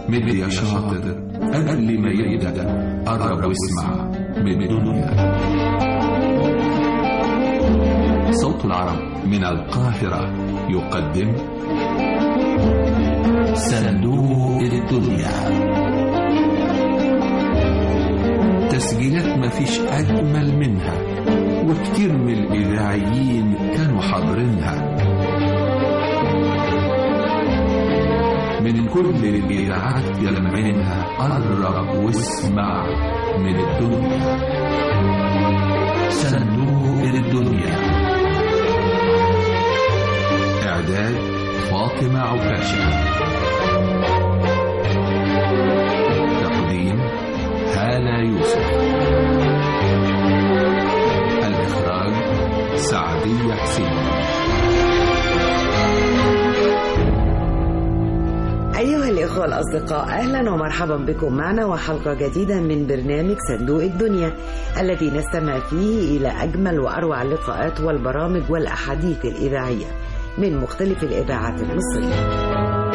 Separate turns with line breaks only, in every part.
مد يا شاطر قبل ما يبدأ قرب واسمع من الدنيا صوت العرب من القاهرة يقدم صندوق الدنيا تسجيلات مفيش أجمل منها وكتير من الإذاعيين كانوا حاضرينها من كل الإذاعات يلمعينها قرب واسمع من الدنيا صندوق الدنيا إعداد فاطمة عكاشة تقديم هالة يوسف الإخراج سعدية حسين
أيها الإخوة الأصدقاء أهلا ومرحبا بكم معنا وحلقة جديدة من برنامج صندوق الدنيا الذي نستمع فيه إلى أجمل وأروع اللقاءات والبرامج والأحاديث الإذاعية من مختلف الإذاعات المصرية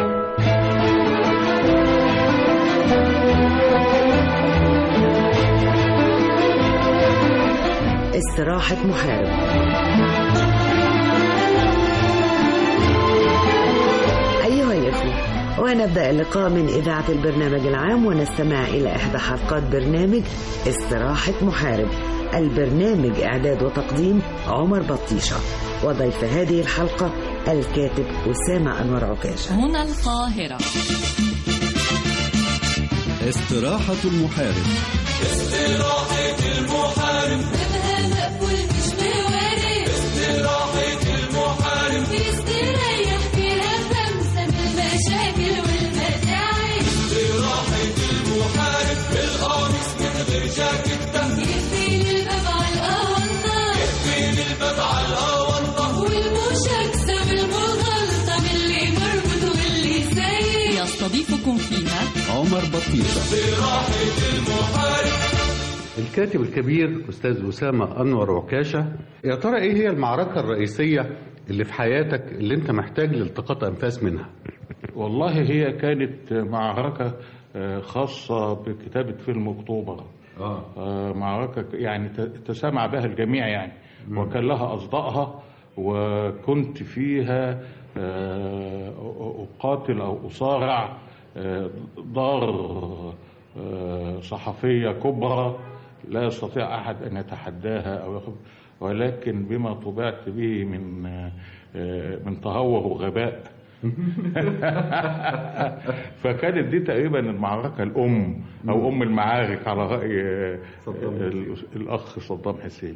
استراحة محارب أيها الإخوة ونبدأ اللقاء من إذاعة البرنامج العام ونستمع إلى إحدى حلقات برنامج استراحة محارب البرنامج إعداد وتقديم عمر بطيشة وضيف هذه الحلقة الكاتب أسامة أنور عكاشة
هنا القاهرة
استراحة المحارب
بابها مقفول مش موارد استراحة المحارب يستريح فيها خمسة من المشاكل والمتاعب استراحة المحارب بالقاميص من غير جاكيت يقفل الباب على الأونطة يقفل الباب على الأونطة والمشاكسة بالمغلطة من اللي مربوط واللي سايق يستضيفكم فيها
عمر بطيشة
الكاتب الكبير أستاذ أسامة أنور عكاشة يا ترى إيه هي المعركة الرئيسية اللي في حياتك اللي أنت محتاج لالتقاط أنفاس منها
والله هي كانت معركة آه، خاصة بكتابة فيلم أكتوبر
آه.
آه، معركة يعني ت- تسامع بها الجميع يعني وكان لها أصدائها وكنت فيها آه، أقاتل أو أصارع آه، دار آه، صحفية كبرى لا يستطيع أحد أن يتحداها أو يخب ولكن بما طبعت به من آه، من تهور وغباء فكانت دي تقريبا المعركة الأم أو أم المعارك على رأي آه،
صدام
ال- الأخ صدام حسين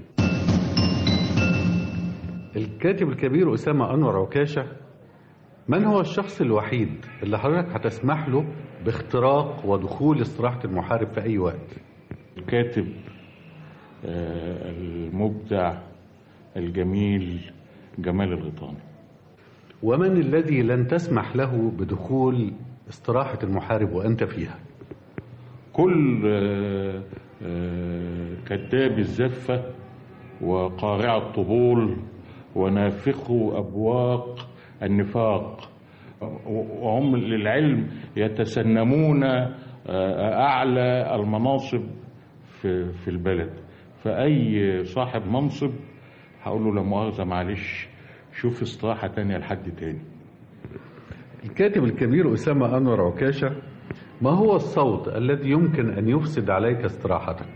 الكاتب الكبير أسامة أنور عكاشة من هو الشخص الوحيد اللي حضرتك هتسمح له باختراق ودخول استراحة المحارب في أي وقت
الكاتب آه، المبدع الجميل جمال الغيطاني
ومن الذي لن تسمح له بدخول استراحة المحارب وأنت فيها
كل آه، آه، كذاب الزفة وقارع الطبول ونافخوا أبواق النفاق وهم للعلم يتسنمون آه، أعلى المناصب في في البلد فأي صاحب منصب هقول له لا مؤاخذة معلش شوف استراحة تانية لحد تاني
الكاتب الكبير أسامة أنور عكاشة ما هو الصوت الذي يمكن أن يفسد عليك استراحتك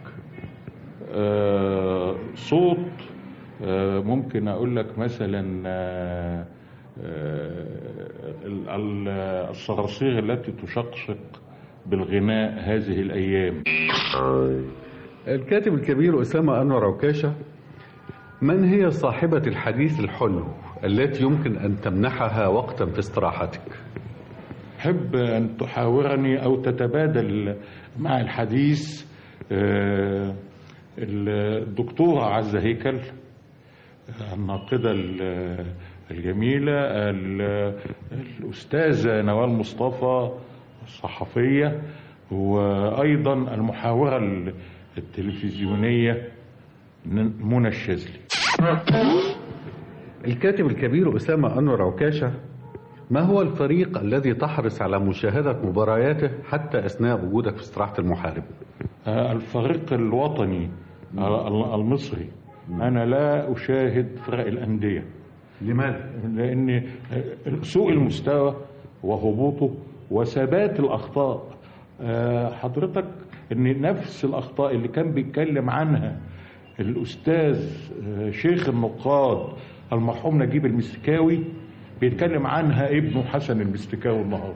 آه، صوت آه، ممكن اقول لك مثلا آه، آه، ال- ال- الصراصير التي تشقشق بالغناء هذه الايام
الكاتب الكبير أسامة أنور عكاشة من هي صاحبة الحديث الحلو التي يمكن أن تمنحها وقتا في استراحتك
حب ان تحاورني او تتبادل مع الحديث آه، الدكتورة عزة هيكل الناقدة ال- الجميلة ال- الأستاذة نوال مصطفى الصحفية وأيضا المحاورة ال- التلفزيونية منى الشاذلي
الكاتب الكبير أسامة أنور عكاشة ما هو الفريق الذي تحرص على مشاهدة مبارياته حتى أثناء وجودك في استراحة المحارب
آه، الفريق الوطني آه، المصري أنا لا أشاهد فرق الأندية
لماذا؟
لأن سوء المستوى وهبوطه وثبات الأخطاء آه، حضرتك أن نفس الأخطاء اللي كان بيتكلم عنها الأستاذ آه، شيخ النقاد المرحوم نجيب المستكاوي بيتكلم عنها ابنه حسن المستكاوي النهارده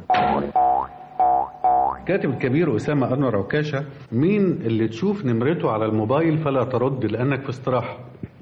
كاتب الكبير أسامة أنور عكاشة مين اللي تشوف نمرته على الموبايل فلا ترد لأنك في استراحة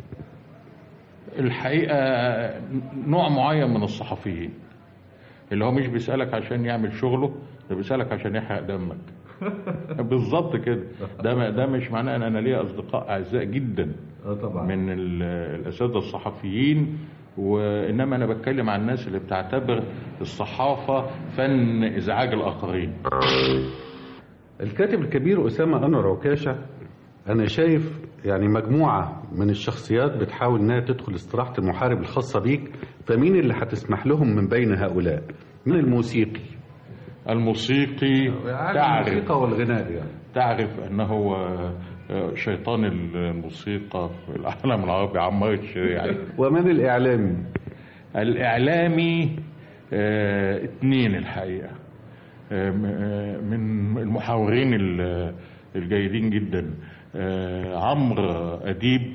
الحقيقة نوع معين من الصحفيين اللي هو مش بيسألك عشان يعمل شغله ده بيسألك عشان يحرق دمك بالظبط كده ده ده مش معناه ان انا ليا اصدقاء اعزاء جدا
اه طبعا
من ال- الاساتذه الصحفيين وانما انا بتكلم عن الناس اللي بتعتبر الصحافه فن ازعاج الاخرين
الكاتب الكبير أسامة أنور عكاشة أنا شايف يعني مجموعة من الشخصيات بتحاول إنها تدخل استراحة المحارب الخاصة بيك فمين اللي هتسمح لهم من بين هؤلاء؟ مين الموسيقي؟
الموسيقي تعرف
الموسيقى والغناء يعني
تعرف انه آه، شيطان الموسيقى في العالم العربي عمار الشريعي
ومن الإعلامي؟
الإعلامي آه، اتنين الحقيقة آه، م- آه، من المحاورين ال- الجيدين جدا آه، عمرو أديب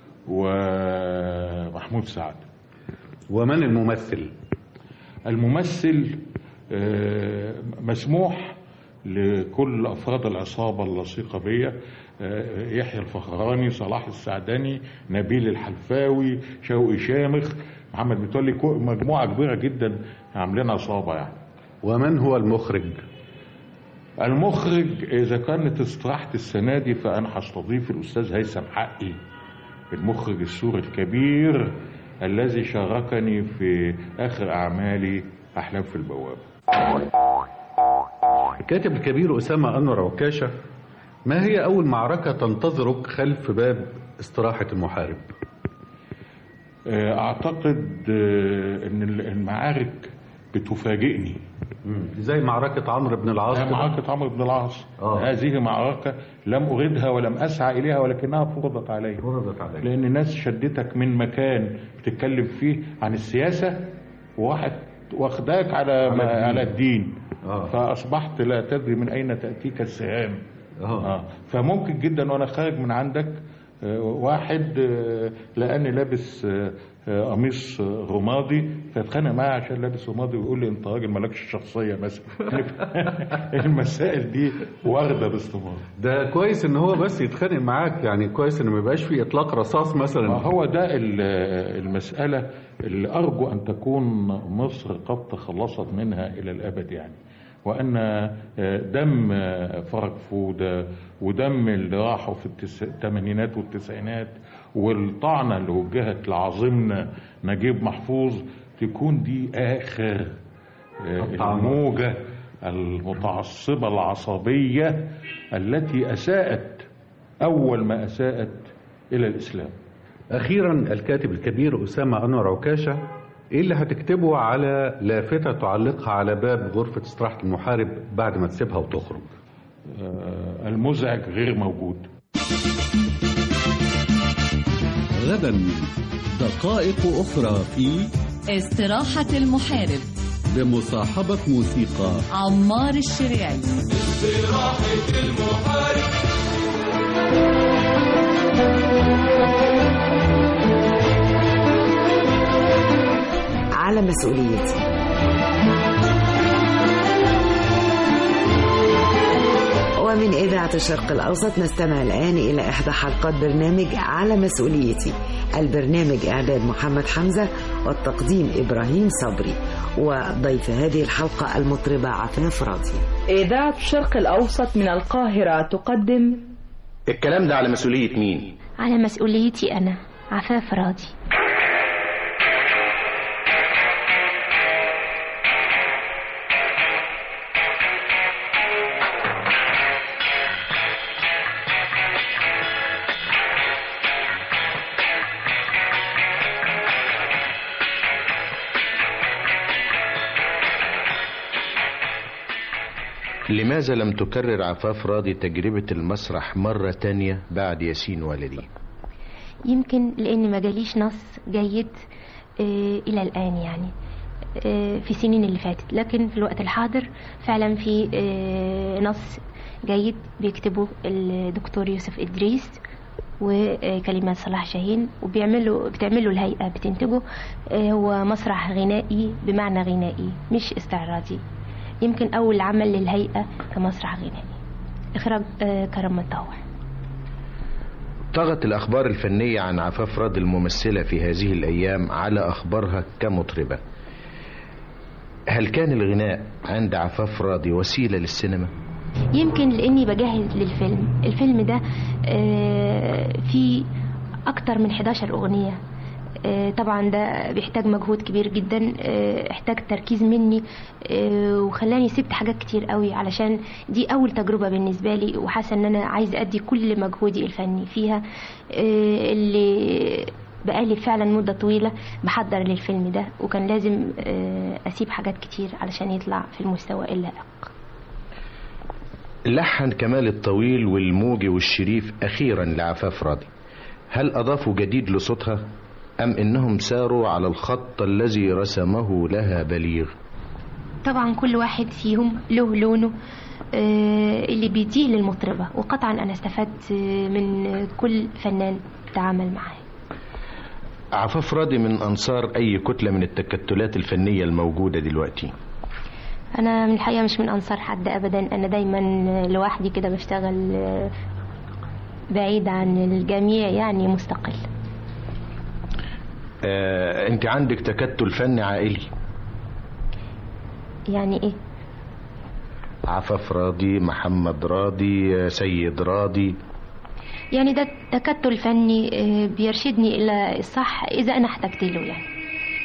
ومحمود سعد
ومن الممثل؟
الممثل آه، مسموح لكل افراد العصابه اللصيقه بيا آه، يحيى الفخراني صلاح السعدني نبيل الحلفاوي شوقي شامخ محمد متولي كو- مجموعه كبيره جدا عاملين عصابه يعني
ومن هو المخرج؟
المخرج اذا كانت استراحه السنه دي فانا هستضيف الاستاذ هيثم حقي المخرج السوري الكبير الذي شاركني في اخر اعمالي احلام في البوابه
الكاتب الكبير أسامة أنور عكاشة ما هي أول معركة تنتظرك خلف باب استراحة المحارب؟
اعتقد آه، ان المعارك بتفاجئني
زي معركة عمرو بن العاص
هي
كده؟
معركة عمرو بن العاص
آه.
هذه معركة لم أريدها ولم أسعى إليها ولكنها فرضت علي
فرضت عليك
لأن الناس شدتك من مكان بتتكلم فيه عن السياسة وواحد واخداك على ما
الدين.
على الدين
آه.
فأصبحت لا تدري من أين تأتيك السهام
آه.
آه. فممكن جدا وأنا خارج من عندك آه، واحد آه، لاني لابس آه، آه، قميص آه، رمادي فاتخانق معايا عشان لابس رمادي ويقول لي انت راجل مالكش شخصيه مثلا المسائل دي وارده باستمرار
ده كويس ان هو بس يتخانق معاك يعني كويس ان ما يبقاش في اطلاق رصاص
ما
مثلا
هو ده ال- المسألة اللي أرجو أن تكون مصر قد تخلصت منها إلى الأبد يعني وأن دم فرج فودة ودم اللي راحوا في التس- الثمانينات والتسعينات والطعنة اللي وجهت لعظيمنا نجيب محفوظ تكون دي آخر
الطعنة.
الموجة المتعصبة العصبية التي أساءت أول ما أساءت إلى الإسلام
اخيرا الكاتب الكبير اسامه انور عكاشه ايه اللي هتكتبه على لافته تعلقها على باب غرفه استراحه المحارب بعد ما تسيبها وتخرج
آه، المزعج غير موجود
غدا دقائق أخرى في
استراحة المحارب
بمصاحبة موسيقى
عمار الشريعي
على مسؤوليتي ومن إذاعة الشرق الأوسط نستمع الآن إلى إحدى حلقات برنامج على مسؤوليتي البرنامج إعداد محمد حمزة والتقديم إبراهيم صبري وضيف هذه الحلقة المطربة عفاف راضي
إذاعة الشرق الأوسط من القاهرة تقدم
الكلام ده على مسؤولية مين؟
على مسؤوليتي أنا عفاف راضي
لماذا لم تكرر عفاف راضي تجربة المسرح مرة تانية بعد ياسين والدي
يمكن لأن ما جاليش نص جيد آه، إلى الآن يعني آه، في السنين اللي فاتت لكن في الوقت الحاضر فعلا في آه، نص جيد بيكتبه الدكتور يوسف إدريس وكلمات صلاح شاهين وبيعملوا بتعمله الهيئة بتنتجه آه، هو مسرح غنائي بمعنى غنائي مش استعراضي يمكن أول عمل للهيئة كمسرح غنائي إخراج آه، كرم مطاوع
طغت الأخبار الفنية عن عفاف راضي الممثلة في هذه الأيام على أخبارها كمطربة هل كان الغناء عند عفاف راضي وسيلة للسينما؟
يمكن لاني بجهز للفيلم الفيلم ده آه، فيه اكتر من 11 اغنية آه، طبعا ده بيحتاج مجهود كبير جدا آه، احتاج تركيز مني آه، وخلاني سبت حاجات كتير قوي علشان دي اول تجربة بالنسبة لي وحاسة ان انا عايزة ادي كل مجهودي الفني فيها آه، اللي بقالي فعلا مدة طويلة بحضر للفيلم ده وكان لازم آه، اسيب حاجات كتير علشان يطلع في المستوى اللائق
لحن كمال الطويل والموجي والشريف أخيرا لعفاف راضي هل أضافوا جديد لصوتها أم إنهم ساروا على الخط الذي رسمه لها بليغ
طبعا كل واحد فيهم له لونه آه، اللي بيديه للمطربة وقطعا أنا استفدت آه، من كل فنان تعامل معاه
عفاف راضي من أنصار أي كتلة من التكتلات الفنية الموجودة دلوقتي
أنا من الحقيقة مش من أنصار حد أبدا أنا دايما لوحدي كده بشتغل آه، بعيد عن الجميع يعني مستقل
آه، أنت عندك تكتل فني عائلي
يعني إيه
عفاف راضي محمد راضي آه، سيد راضي
يعني ده تكتل فني آه، بيرشدني إلى الصح إذا أنا احتجت له يعني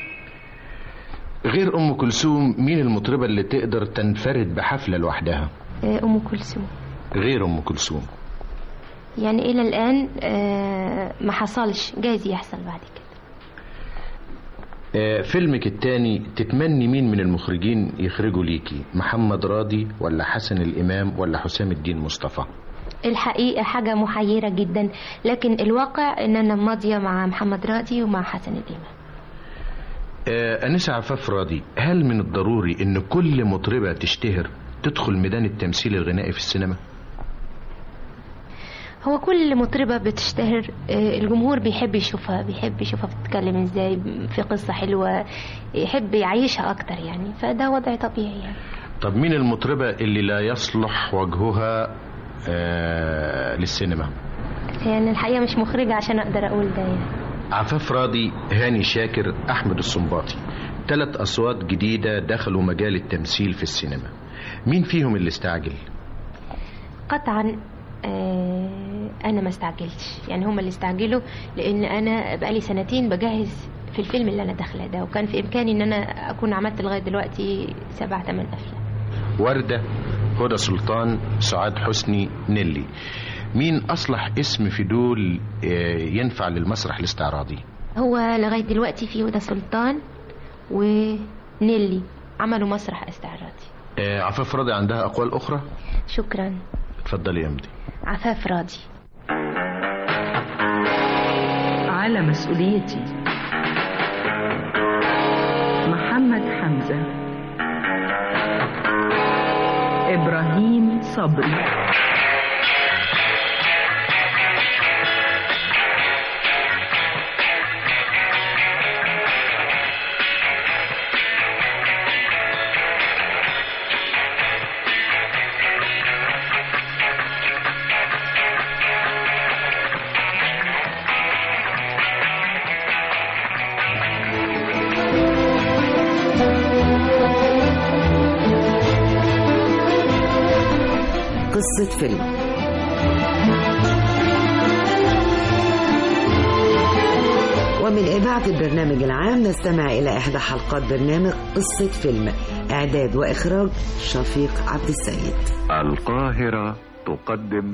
غير أم كلثوم مين المطربة اللي تقدر تنفرد بحفلة لوحدها
آه، أم كلثوم
غير أم كلثوم
يعني إلى الآن آه، ما حصلش جايز يحصل بعد كده
آه، فيلمك التاني تتمني مين من المخرجين يخرجوا ليكي محمد راضي ولا حسن الإمام ولا حسام الدين مصطفى
الحقيقة حاجة محيرة جدا لكن الواقع ان انا ماضية مع محمد راضي ومع حسن الإمام
آه، أنسة عفاف راضي هل من الضروري إن كل مطربة تشتهر تدخل ميدان التمثيل الغنائي في السينما
هو كل مطربة بتشتهر آه، الجمهور بيحب يشوفها بيحب يشوفها بتتكلم ازاي في قصة حلوة يحب يعيشها اكتر يعني فده وضع طبيعي يعني
طب مين المطربة اللي لا يصلح وجهها آه للسينما
يعني الحقيقة مش مخرجة عشان اقدر اقول ده يعني
عفاف راضي هاني شاكر أحمد السنباطي ثلاث أصوات جديدة دخلوا مجال التمثيل في السينما مين فيهم اللي استعجل
قطعا آه، انا ما استعجلتش يعني هم اللي استعجلوا لان انا بقالي سنتين بجهز في الفيلم اللي انا داخله ده وكان في امكاني ان انا اكون عملت لغايه دلوقتي سبع ثمان افلام
وردة هدى سلطان سعاد حسني نيلي مين أصلح اسم في دول آه، ينفع للمسرح الاستعراضي
هو لغايه دلوقتي في هدى سلطان ونيلي عملوا مسرح استعراضي
آه، عفاف راضي عندها أقوال أخرى
شكرا
اتفضلي يا مدي
عفاف راضي
على مسؤوليتي محمد حمزة إبراهيم صبري
قصة فيلم ومن إذاعة البرنامج العام نستمع إلى إحدى حلقات برنامج قصة فيلم إعداد وإخراج شفيق عبد السيد
القاهرة تقدم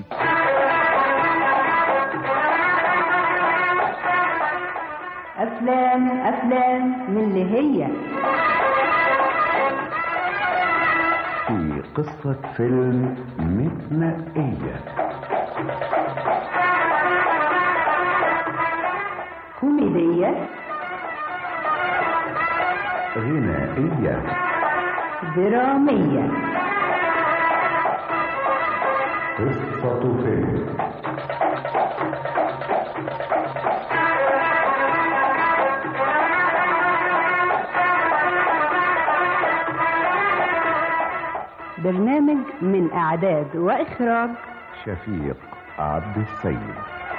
أفلام أفلام من اللي هي
كتير
قصة فيلم متنقية
كوميدية
غنائية
درامية
قصة فيلم
برنامج من إعداد وإخراج
شفيق عبد السيد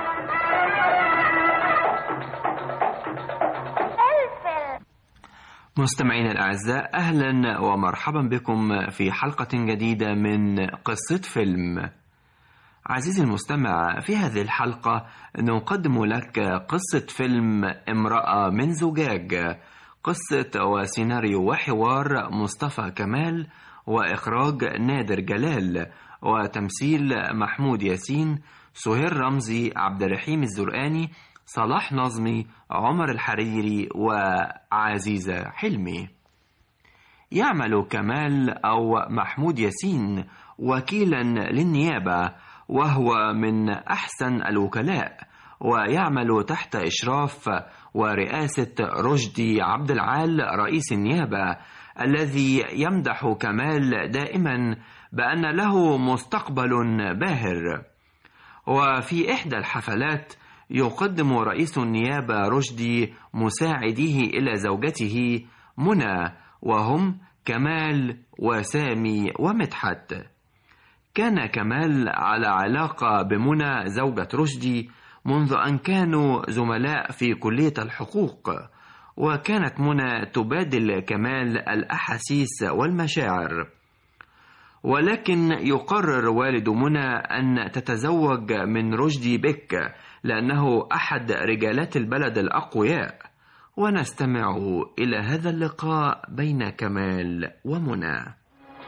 مستمعينا الأعزاء أهلا ومرحبا بكم في حلقة جديدة من قصة فيلم عزيزي المستمع في هذه الحلقة نقدم لك قصة فيلم امرأة من زجاج قصة وسيناريو وحوار مصطفى كمال وإخراج نادر جلال وتمثيل محمود ياسين سهير رمزي عبد الرحيم الزرقاني صلاح نظمي عمر الحريري وعزيزة حلمي يعمل كمال أو محمود ياسين وكيلا للنيابة وهو من أحسن الوكلاء ويعمل تحت إشراف ورئاسة رشدي عبد العال رئيس النيابة الذي يمدح كمال دائما بأن له مستقبل باهر وفي إحدى الحفلات يقدم رئيس النيابة رشدي مساعديه إلى زوجته منى وهم كمال وسامي ومدحت كان كمال على علاقة بمنى زوجة رشدي منذ أن كانوا زملاء في كلية الحقوق وكانت منى تبادل كمال الأحاسيس والمشاعر ولكن يقرر والد منى أن تتزوج من رشدي بك لأنه أحد رجالات البلد الأقوياء ونستمع إلى هذا اللقاء بين كمال ومنى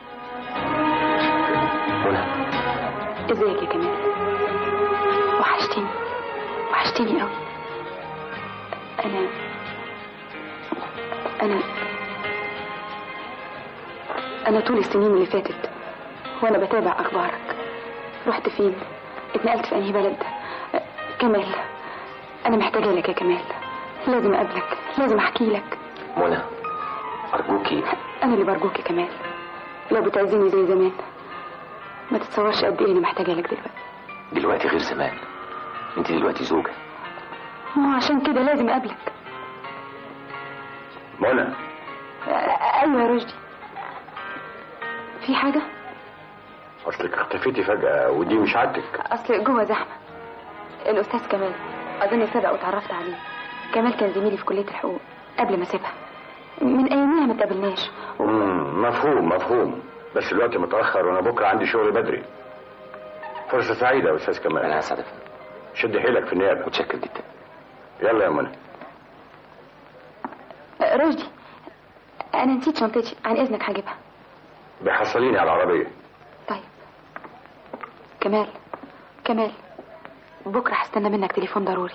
ازيك يا كمال وحشتني وحشتني قوي انا انا انا طول السنين اللي فاتت وانا بتابع اخبارك رحت فين اتنقلت في انهي بلد أه، كمال انا محتاجه لك يا كمال لازم اقابلك لازم احكي لك
منى أرجوكي
انا اللي برجوك يا كمال لو بتعزيني زي زمان ما تتصورش قد ايه انا محتاجه لك دلوقتي
دلوقتي غير زمان انت دلوقتي زوجة
ما هو عشان كده لازم اقابلك
منى
أه، ايوه يا رشدي في حاجه
اصلك اختفيتي فجأة ودي مش عادتك
اصل جوه زحمه الاستاذ كمال اظن سبق واتعرفت عليه كمال كان زميلي في كليه الحقوق قبل ما اسيبها من اياميها ما اتقابلناش
مم، مفهوم مفهوم بس الوقت متأخر وانا بكرة عندي شغل بدري فرصة سعيدة يا استاذ كمال
انا اسعد
شد حيلك في النيابة
متشكر جدا
يلا يا منى
أه، رشدي انا نسيت شنطتي عن اذنك هجيبها
بيحصليني على العربية
طيب كمال كمال بكره هستنى منك تليفون ضروري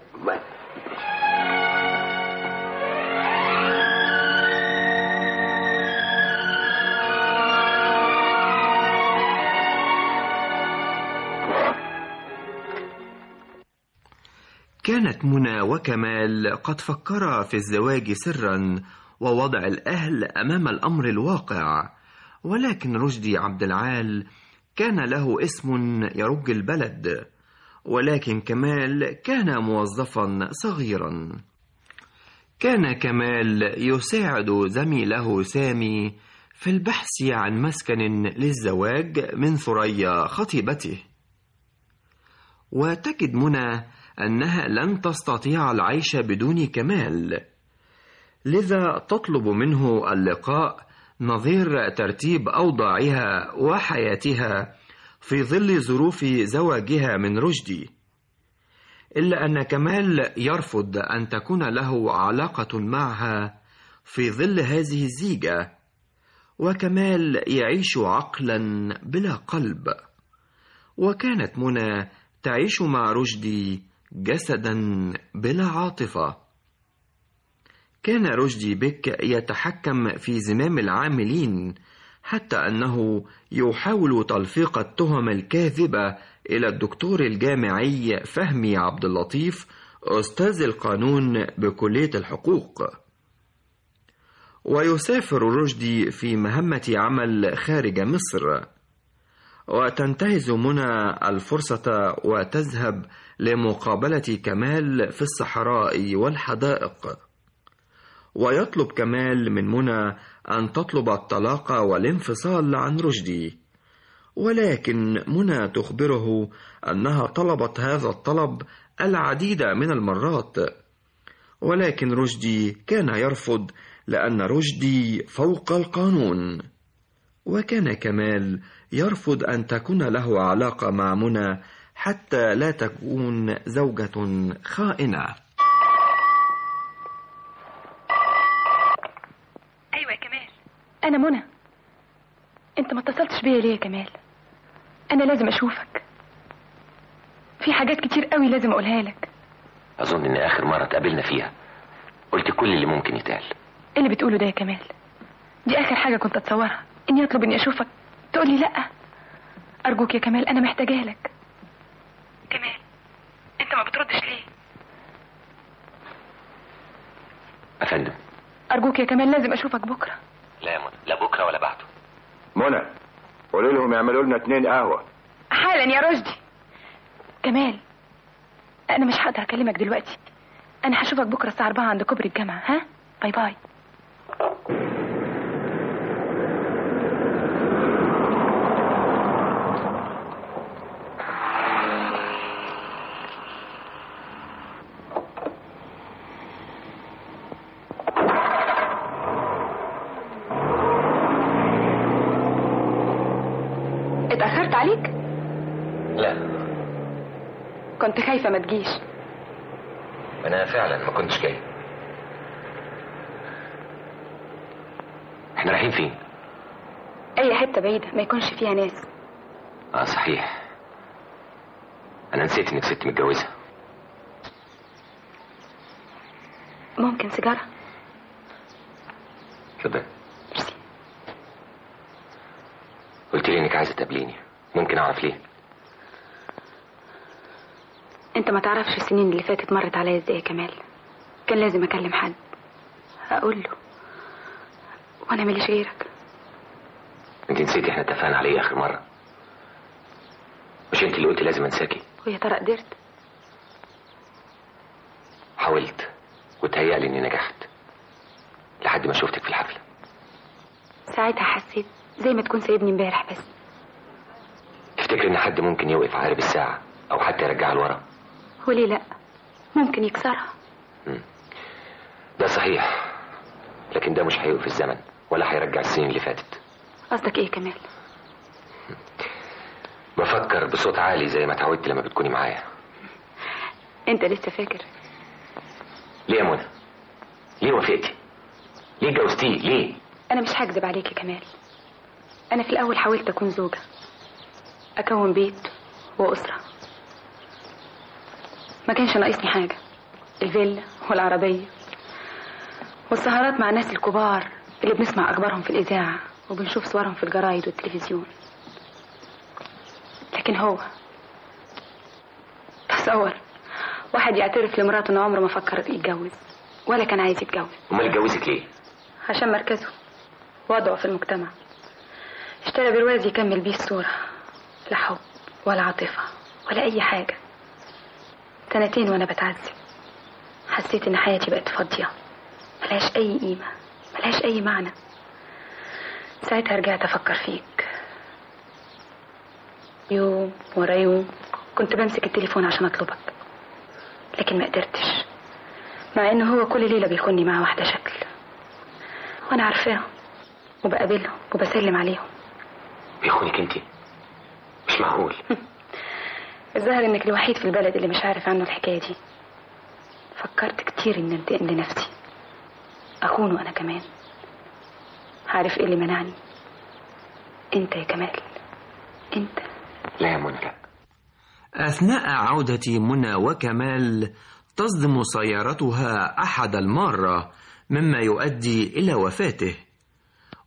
كانت منى وكمال قد فكرا في الزواج سرا ووضع الأهل أمام الأمر الواقع ولكن رشدي عبد العال كان له اسم يرج البلد ولكن كمال كان موظفا صغيرا كان كمال يساعد زميله سامي في البحث عن مسكن للزواج من ثريا خطيبته وتجد منى أنها لن تستطيع العيش بدون كمال لذا تطلب منه اللقاء نظير ترتيب أوضاعها وحياتها في ظل ظروف زواجها من رشدي إلا أن كمال يرفض أن تكون له علاقة معها في ظل هذه الزيجة وكمال يعيش عقلا بلا قلب وكانت منى تعيش مع رشدي جسدا بلا عاطفة كان رشدي بك يتحكم في زمام العاملين حتى أنه يحاول تلفيق التهم الكاذبة إلى الدكتور الجامعي فهمي عبد اللطيف أستاذ القانون بكلية الحقوق ويسافر رشدي في مهمة عمل خارج مصر وتنتهز منى الفرصة وتذهب لمقابلة كمال في الصحراء والحدائق ويطلب كمال من منى أن تطلب الطلاق والانفصال عن رشدي ولكن منى تخبره أنها طلبت هذا الطلب العديد من المرات ولكن رشدي كان يرفض لأن رشدي فوق القانون وكان كمال يرفض أن تكون له علاقة مع منى حتى لا تكون زوجة خائنة
ايوه يا كمال انا منى انت ما اتصلتش بيا ليه يا كمال انا لازم اشوفك في حاجات كتير قوي لازم اقولها لك
اظن ان اخر مره اتقابلنا فيها قلت كل اللي ممكن يتقال
ايه اللي بتقوله ده يا كمال دي اخر حاجه كنت اتصورها اني اطلب اني اشوفك تقولي لا ارجوك يا كمال انا محتاجه لك كمال انت ما بتردش ليه
افندم
ارجوك يا كمال لازم اشوفك بكره
لا يا منى لا بكره ولا بعده
منى قولي لهم يعملوا لنا اتنين قهوه
حالا يا رشدي كمال انا مش هقدر اكلمك دلوقتي انا هشوفك بكره الساعه 4 عند كوبري الجامعه ها باي باي اتأخرت عليك؟
لا
كنت خايفة ما تجيش
انا فعلا ما كنتش جاي احنا رايحين فين
أي حتة بعيدة ما يكونش فيها ناس
اه صحيح انا نسيت انك ست متجوزه
ممكن سيجارة
اتفضل قلت لي انك عايزه تقابليني ممكن اعرف ليه
انت ما تعرفش السنين اللي فاتت مرت عليا ازاي يا كمال كان لازم اكلم حد اقول له وانا ماليش غيرك
انت نسيتي احنا اتفقنا على ايه اخر مره مش انت اللي قلتي لازم انساكي
ويا ترى قدرت
حاولت وتهيألي اني نجحت لحد ما شفتك في الحفله
ساعتها حسيت زي ما تكون سايبني امبارح بس
تفتكر ان حد ممكن يوقف عقارب الساعه او حتى يرجعها لورا
وليه لا ممكن يكسرها
ده صحيح لكن ده مش هيوقف الزمن ولا هيرجع السنين اللي فاتت
قصدك ايه كمال
بفكر بصوت عالي زي ما اتعودت لما بتكوني معايا
انت لسه فاكر
ليه يا منى ليه وافقتي ليه جوزتيه ليه
انا مش هكذب عليك يا كمال انا في الاول حاولت اكون زوجة اكون بيت واسرة ما كانش ناقصني حاجة الفيلا والعربية والسهرات مع الناس الكبار اللي بنسمع اخبارهم في الاذاعة وبنشوف صورهم في الجرايد والتلفزيون لكن هو تصور واحد يعترف لمراته ان عمره ما فكر يتجوز ولا كان عايز يتجوز
امال اتجوزك ليه
عشان مركزه وضعه في المجتمع اشترى برواز يكمل بيه الصورة لا حب ولا عاطفة ولا أي حاجة سنتين وأنا بتعذب حسيت إن حياتي بقت فاضية ملهاش أي قيمة ملهاش أي معنى ساعتها رجعت أفكر فيك يوم ورا يوم كنت بمسك التليفون عشان أطلبك لكن ما قدرتش مع إنه هو كل ليلة بيخوني مع واحدة شكل وأنا عارفاهم وبقابلهم وبسلم عليهم
بيخونك انت مش معقول
الظاهر انك الوحيد في البلد اللي مش عارف عنه الحكايه دي فكرت كتير ان انتقم لنفسي اخونه انا كمان عارف ايه اللي منعني انت يا كمال انت
لا يا منى لا
أثناء عودة منى وكمال تصدم سيارتها أحد المارة مما يؤدي إلى وفاته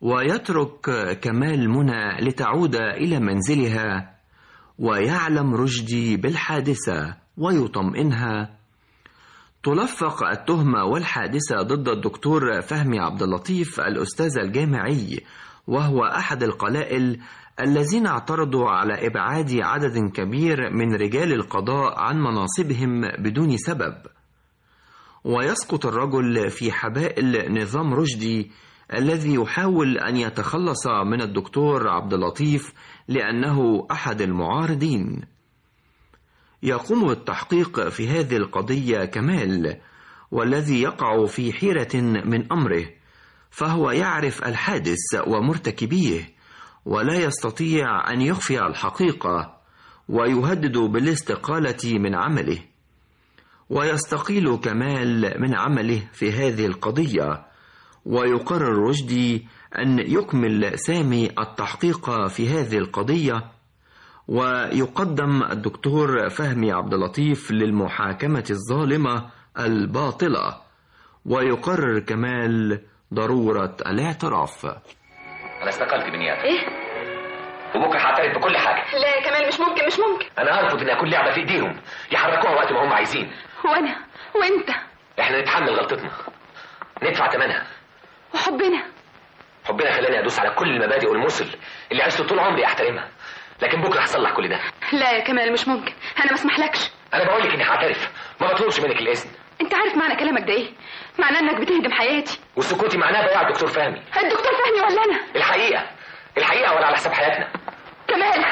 ويترك كمال منى لتعود إلى منزلها ويعلم رشدي بالحادثة ويطمئنها تلفق التهمة والحادثة ضد الدكتور فهمي عبد اللطيف الأستاذ الجامعي وهو أحد القلائل الذين اعترضوا على إبعاد عدد كبير من رجال القضاء عن مناصبهم بدون سبب ويسقط الرجل في حبائل نظام رشدي الذي يحاول أن يتخلص من الدكتور عبد اللطيف لأنه أحد المعارضين يقوم بالتحقيق في هذه القضية كمال والذي يقع في حيرة من أمره فهو يعرف الحادث ومرتكبيه ولا يستطيع أن يخفي الحقيقة ويهدد بالاستقالة من عمله ويستقيل كمال من عمله في هذه القضية ويقرر رشدي أن يكمل سامي التحقيق في هذه القضية ويقدم الدكتور فهمي عبد اللطيف للمحاكمة الظالمة الباطلة ويقرر كمال ضرورة الاعتراف
انا استقلت بنيابه
ايه
وبكره هعترف بكل حاجه
لا يا كمال مش ممكن مش ممكن
انا ارفض ان اكون لعبه في ايديهم يحركوها وقت ما هم عايزين
وانا وانت
احنا نتحمل غلطتنا ندفع ثمنها
وحبنا
حبنا خلاني ادوس على كل المبادئ والمثل اللي عشت طول عمري احترمها لكن بكره هصلح كل ده
لا يا كمال مش ممكن انا ما اسمحلكش
انا بقول لك اني هعترف ما بطلبش منك الاذن
انت عارف معنى كلامك ده ايه معناه انك بتهدم حياتي
وسكوتي معناه ضياع الدكتور فهمي
الدكتور فهمي ولا انا
الحقيقه الحقيقه ولا على حساب حياتنا
كمال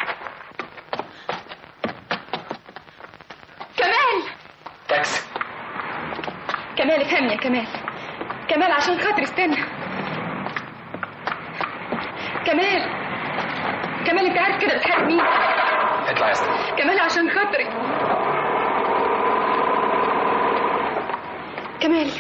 كمال
تاكسي
كمال افهمني يا كمال كمال عشان خاطر استنى كمال كمال انت عارف كده بتحارب مين
اطلع يا استاذ
كمال عشان خاطري كمال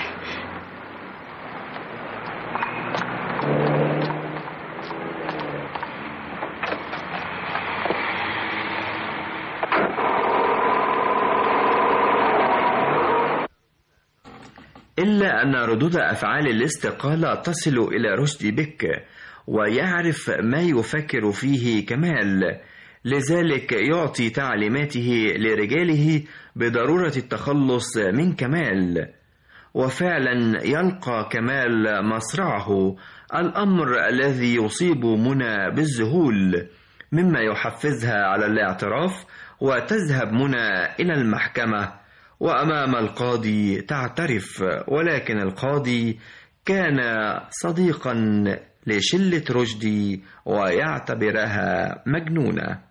إلا أن ردود أفعال الاستقالة تصل إلى رشدي بك ويعرف ما يفكر فيه كمال لذلك يعطي تعليماته لرجاله بضرورة التخلص من كمال وفعلا يلقى كمال مصرعه الأمر الذي يصيب منى بالذهول مما يحفزها على الاعتراف وتذهب منى إلى المحكمة وأمام القاضي تعترف ولكن القاضي كان صديقا لشلة رشدي ويعتبرها مجنونة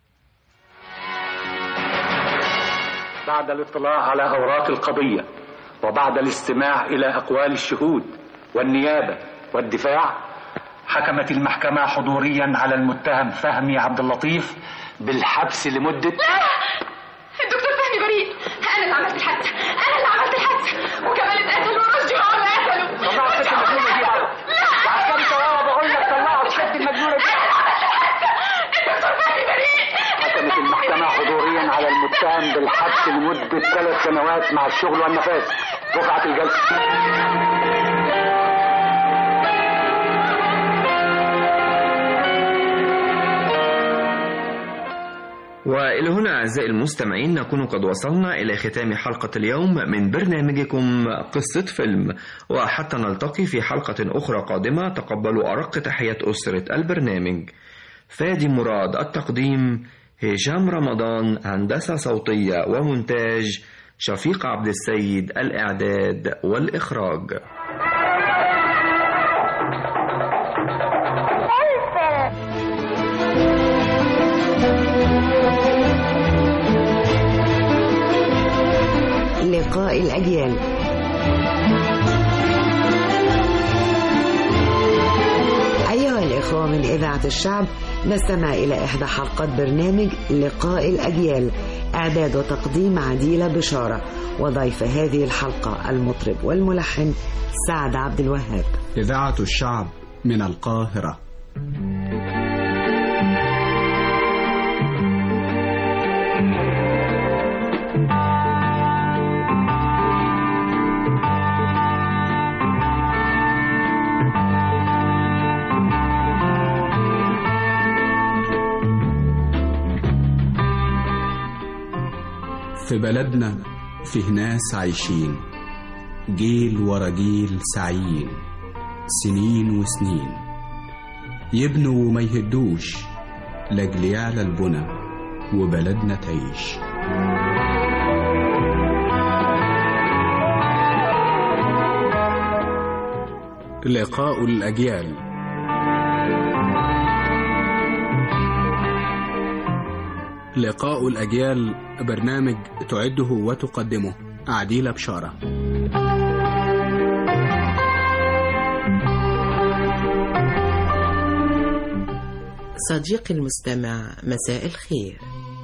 بعد الاطلاع على أوراق القضية وبعد الاستماع إلى أقوال الشهود والنيابة والدفاع حكمت المحكمة حضوريا على المتهم فهمي عبد اللطيف بالحبس لمدة
الدكتور فهمي بريء انا اللي عملت الحادثه انا اللي عملت الحادثه وكمال اتقتل ورشدي هو اللي قتله
طلعوا الست المجنونة دي بقى
لا
عسكري طوابع بقول لك طلعوا الست المجنونة دي
الدكتور فهمي بريء
حكمت المحكمة حضوريا على المتهم بالحبس لمدة ثلاث سنوات مع الشغل والنفاذ رفعت الجلسة
وإلى هنا أعزائي المستمعين نكون قد وصلنا إلى ختام حلقة اليوم من برنامجكم قصة فيلم وحتى نلتقي في حلقة أخرى قادمة تقبلوا أرق تحيات أسرة البرنامج فادي مراد التقديم هشام رمضان هندسة صوتية ومونتاج شفيق عبد السيد الإعداد والإخراج
لقاء الأجيال أيها الإخوة من إذاعة الشعب نستمع إلى إحدى حلقات برنامج لقاء الأجيال إعداد وتقديم عديلة بشارة وضيف هذه الحلقة المطرب والملحن سعد عبد الوهاب
إذاعة الشعب من القاهرة بلدنا فيه ناس عايشين جيل ورا جيل سعيين سنين وسنين يبنوا وما يهدوش لاجل يعلى البنى وبلدنا تعيش لقاء الأجيال لقاء الأجيال برنامج تعده وتقدمه عديلة بشارة
صديقي المستمع مساء الخير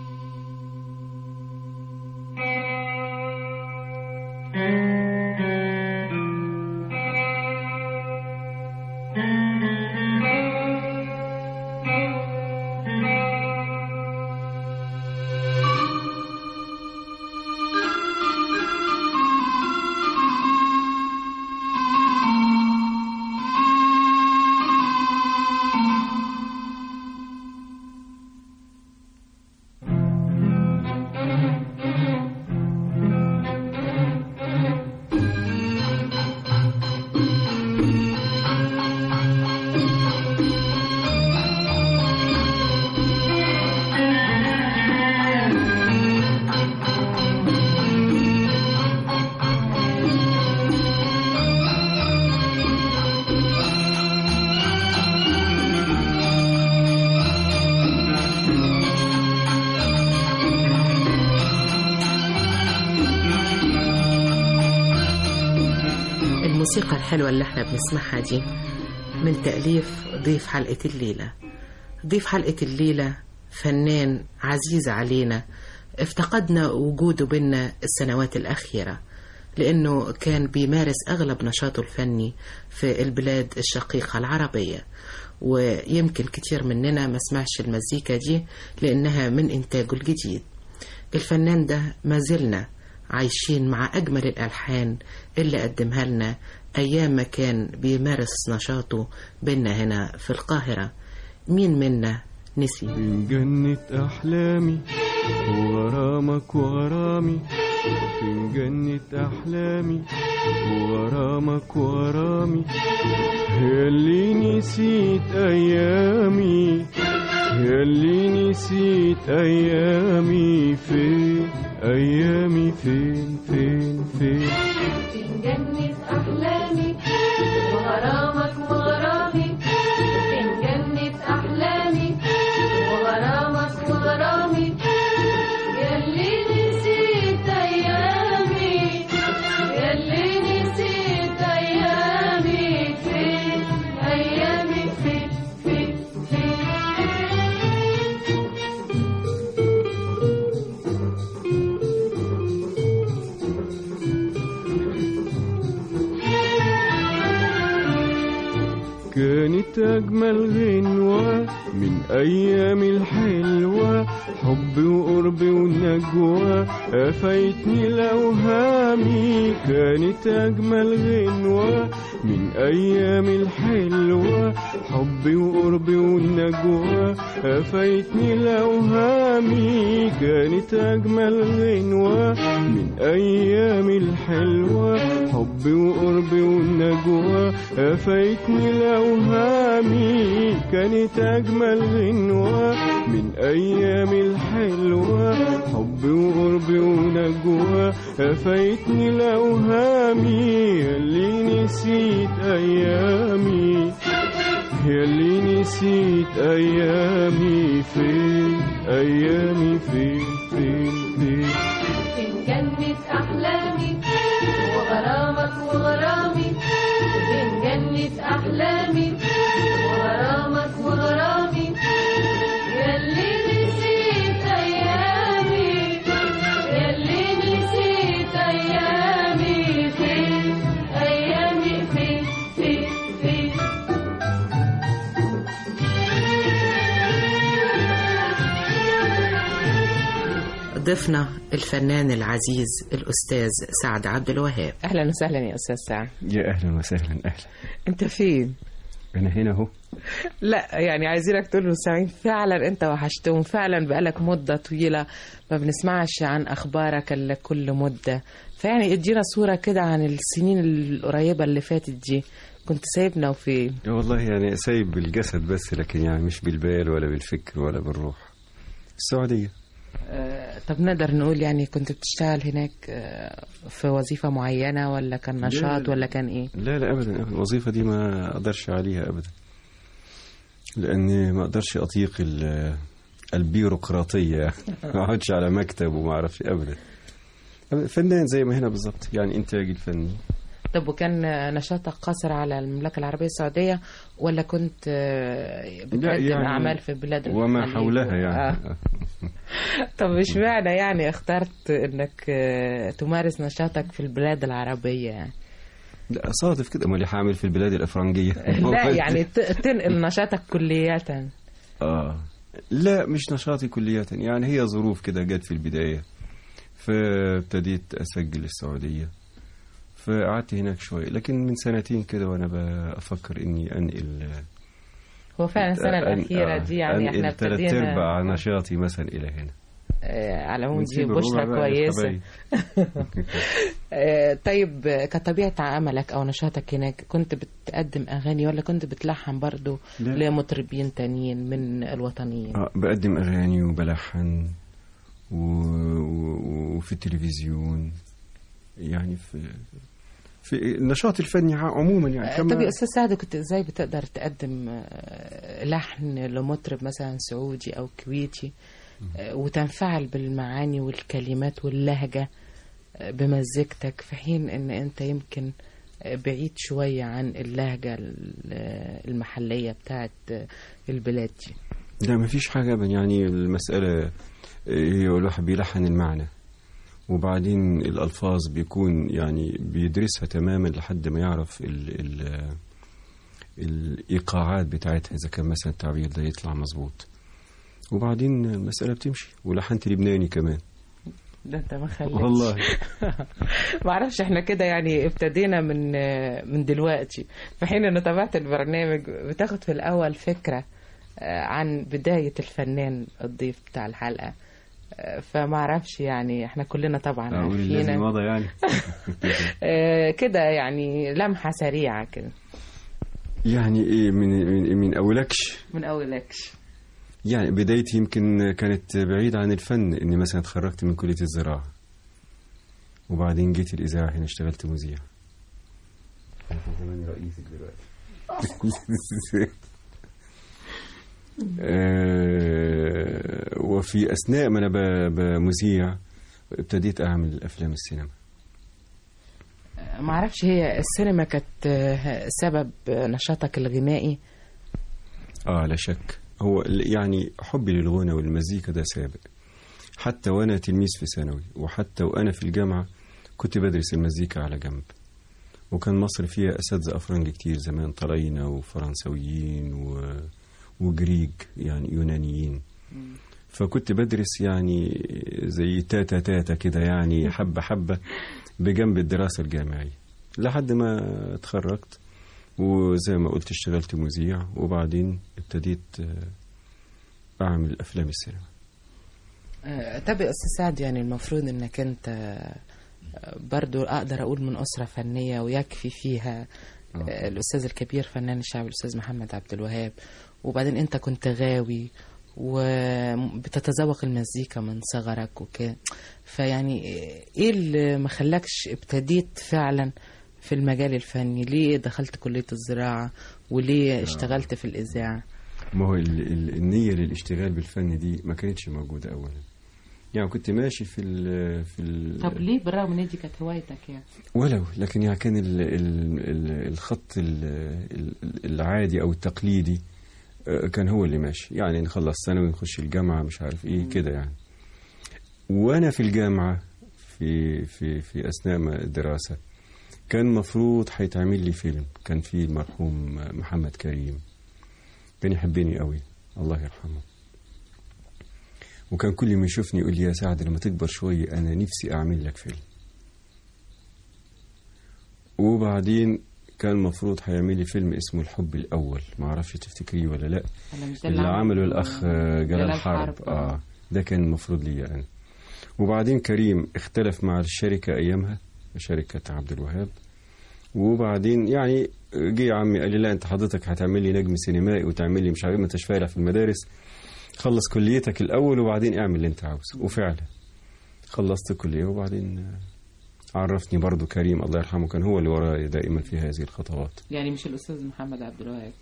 الموسيقى الحلوة اللي احنا بنسمعها دي من تأليف ضيف حلقة الليلة ضيف حلقة الليلة فنان عزيز علينا افتقدنا وجوده بينا السنوات الأخيرة لأنه كان بيمارس أغلب نشاطه الفني في البلاد الشقيقة العربية ويمكن كتير مننا ما سمعش المزيكا دي لأنها من إنتاجه الجديد الفنان ده ما زلنا عايشين مع أجمل الألحان اللي قدمها لنا أيام ما كان بيمارس نشاطه بينا هنا في القاهرة مين منا نسي
من جنة أحلامي وغرامك وغرامي من جنة أحلامي وغرامك وغرامي ياللي نسيت أيامي ياللي نسيت أيامي فين أيامي فين فين فين
من جنة أحلامي وغرامك وغرامي من جنة أحلامي وغرامك وغرامي ياللي نسيت أيامي ياللي نسيت أيامي فين أيامي فين فين فين
كانت أجمل غنوة من أيام الحلوة حب وقرب ونجوى أفايتني الأوهامي كانت أجمل غنوة من أيام الحلوة حب وقرب ونجوى أفايتني الأوهامي كانت أجمل غنوة من أيام الحلوة حب وقرب ونجوى أفايتني الأوهامي كانت أجمل غنوة من أيام الحلوة حب وقرب ونجوى أفايتني الأوهامي اللي نسيت أيامي ياللي نسيت أيامي فين أيامي فين فين فين
من جنة أحلامي وغرامك وغرامي من جنة أحلامي وغرامك وغرامي ياللي نسيت أيامي ياللي نسيت أيامي فين أيامي فين فين فين
ضيفنا الفنان العزيز الأستاذ سعد عبد الوهاب
اهلا وسهلا يا استاذ سعد
يا اهلا وسهلا اهلا
انت فين
انا هنا اهو
لا يعني عايزينك تقول للمستمعين فعلا انت وحشتهم فعلا بقالك مدة طويلة ما بنسمعش عن اخبارك الا كل مدة فيعني ادينا صورة كده عن السنين القريبة اللي فاتت دي كنت سايبنا وفين
والله يعني سايب بالجسد بس لكن يعني مش بالبال ولا بالفكر ولا بالروح السعودية
آه، طب نقدر نقول يعني كنت بتشتغل هناك آه، في وظيفة معينة ولا كان نشاط
لا.
ولا كان ايه
لا لا ابدا أبداً. الوظيفة دي ما اقدرش عليها ابدا لاني ما اقدرش اطيق ال- البيروقراطية ما اقعدش على مكتب وما اعرفش ابدا فنان زي ما هنا بالظبط يعني انتاج الفني
طب وكان نشاطك قاصر على المملكة العربية السعودية ولا كنت آه، بتقدم
يعني
أعمال في بلاد
وما
الخليج؟
حولها يعني
آه. طب اشمعنى يعني اخترت انك آه، تمارس نشاطك في البلاد العربية يعني
لا صادف كده امال هعمل في البلاد الافرنجيه
لا يعني ت- تنقل نشاطك كلية
اه لا مش نشاطي كلية يعني هي ظروف كده جت في البداية فابتديت أسجل السعودية فقعدت هناك شوية لكن من سنتين كده وأنا بفكر إني أنقل
هو فعلا السنة
أن-
الأخيرة
آه،
دي يعني احنا
أنقل تلات
ابتدينا
أرباع نشاطي مثلا إلى هنا
آه، على العموم دي
ونسيب الربع
بشرة
بقى
كويسة
للحبايب.
آه، طيب آه، كطبيعة عملك أو نشاطك هناك كنت بتقدم أغاني ولا كنت بتلحن برضو
لا.
لمطربين تانيين من الوطنيين
آه بقدم أغاني وبلحن و... و... وفي التلفزيون يعني في في النشاط الفني عموما يعني
آه،
كما
طب يا أستاذ سعد كنت إزاي بتقدر تقدم آه، لحن لمطرب مثلا سعودي أو كويتي آه، وتنفعل بالمعاني والكلمات واللهجة آه، بمزيكتك في حين إن أنت يمكن آه، بعيد شوية عن اللهجة ال- المحلية بتاعت آه، البلاد دي
لا ما فيش حاجة أبدا يعني المسألة هي الواحد بيلحن المعنى وبعدين الألفاظ بيكون يعني بيدرسها تماما لحد ما يعرف ال ال الإيقاعات بتاعتها إذا كان مثلا التعبير ده يطلع مظبوط وبعدين المسألة بتمشي ولحنت لبناني كمان
ده انت ما خليتش
والله.
ما اعرفش احنا كده يعني ابتدينا من من دلوقتي في حين ان تابعت البرنامج بتاخد في الاول فكره آه، عن بدايه الفنان الضيف بتاع الحلقه آه، فما اعرفش يعني احنا كلنا طبعا
أقول الذي
عارفين
مضى يعني
آه، كده يعني لمحه سريعه كده
يعني إيه من من, من أولكش
من اولكش
يعني بدايتي يمكن كانت بعيدة عن الفن إني مثلا اتخرجت من كلية الزراعة وبعدين جيت الإذاعة هنا اشتغلت مذيع أنا في زماني رئيسك دلوقتي آه، وفي أثناء ما أنا ب- بمذيع ابتديت أعمل أفلام السينما
ما اعرفش هي السينما كانت آه، سبب نشاطك الغنائي
آه لا شك هو ال- يعني حبي للغنى والمزيكا ده سابق حتى وأنا تلميذ في ثانوي وحتى وأنا في الجامعة كنت بدرس المزيكا على جنب وكان مصر فيها أساتذة أفرنج كتير زمان طلاينة وفرنسويين و... وجريج يعني يونانيين فكنت بدرس يعني زي تاتا تاتا كده يعني حبة حبة بجنب الدراسة الجامعية لحد ما اتخرجت وزي ما قلت اشتغلت مذيع وبعدين ابتديت آه، أعمل أفلام السينما
آه، طب يا أستاذ سعد يعني المفروض إنك أنت آه، برضو أقدر أقول من أسرة فنية ويكفي فيها آه، الأستاذ الكبير فنان الشعب الأستاذ محمد عبد الوهاب وبعدين أنت كنت غاوي وبتتذوق المزيكا من صغرك وكده فيعني إيه اللي ما خلاكش ابتديت فعلا في المجال الفني ليه دخلت كلية الزراعة وليه اشتغلت في الإذاعة
ما هو ال- ال- النية للاشتغال بالفن دي ما كانتش موجودة أولا يعني كنت ماشي في ال في ال
طب ليه بالرغم ان دي كانت هوايتك يعني
ولو لكن يعني كان ال ال ال الخط ال ال العادي أو التقليدي آه، كان هو اللي ماشي يعني نخلص ثانوي نخش الجامعة مش عارف إيه كده يعني وأنا في الجامعة في في في أثناء ما الدراسة كان مفروض هيتعمل لي فيلم كان فيه المرحوم محمد كريم كان يحبني قوي الله يرحمه وكان كل ما يشوفني يقول لي يا سعد لما تكبر شوية أنا نفسي أعمل لك فيلم وبعدين كان المفروض هيعمل لي فيلم اسمه الحب الأول ما اعرفش تفتكريه ولا لا
أنا مش ده
اللي
عمله
عمله الأخ آه، جلال
جلال
حرب
حرب،
آه ده كان المفروض ليا أنا وبعدين كريم اختلف مع الشركة أيامها شركة عبد الوهاب وبعدين يعني جه عمي قال لي لا انت حضرتك هتعمل لي نجم سينمائي وتعمل لي مش عارف ما انتش فالح في المدارس خلص كليتك الاول وبعدين اعمل اللي انت عاوزه وفعلا خلصت الكليه وبعدين آه، عرفني برضو كريم الله يرحمه كان هو اللي ورايا دائما في هذه الخطوات
يعني مش الأستاذ محمد عبد الوهاب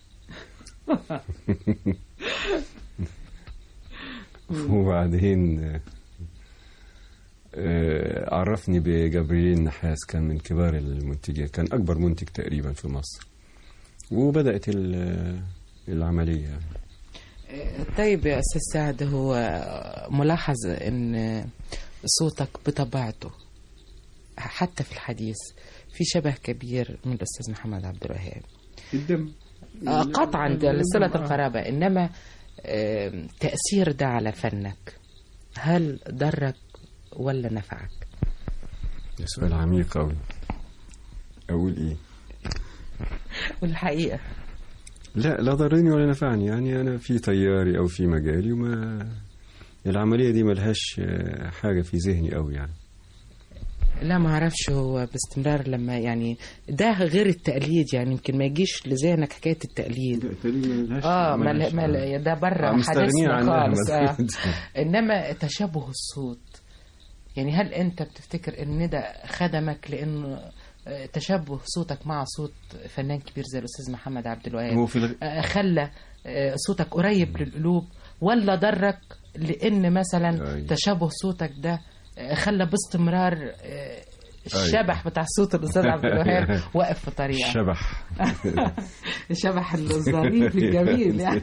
وبعدين آه، آه، عرفني بجبريل النحاس كان من كبار المنتجين كان أكبر منتج تقريبا في مصر وبدأت ال- العملية يعني.
طيب يا أستاذ سعد هو ملاحظ أن صوتك بطبيعته حتى في الحديث في شبه كبير من الأستاذ محمد عبد الوهاب
الدم
آه، قطعا ده لصلة القرابة إنما آه، تأثير ده على فنك هل ضرك ولا نفعك
ده سؤال عميق أوي أقول إيه
والحقيقة
لا لا ضرني ولا نفعني يعني أنا في تياري أو في مجالي وما العملية دي ملهاش آه، حاجة في ذهني أوي يعني
لا ما اعرفش هو باستمرار لما يعني ده غير التقليد يعني يمكن ما يجيش لذهنك حكايه التقليد اه ما
ملهاش-
ما ده بره
آه، مستغنيين
حدثنا
عنها
خالص آه.
مفروض.
انما تشابه الصوت يعني هل انت بتفتكر ان ده خدمك لانه آه، تشابه صوتك مع صوت فنان كبير زي الاستاذ محمد عبد الوهاب
هو في الغ-
آه، خلى آه، صوتك قريب للقلوب ولا ضرك لان مثلا
أيوة.
تشابه صوتك ده آه، خلى باستمرار آه، الشبح بتاع صوت الاستاذ عبد الوهاب واقف في طريقه
الشبح
الشبح الظريف الجميل يعني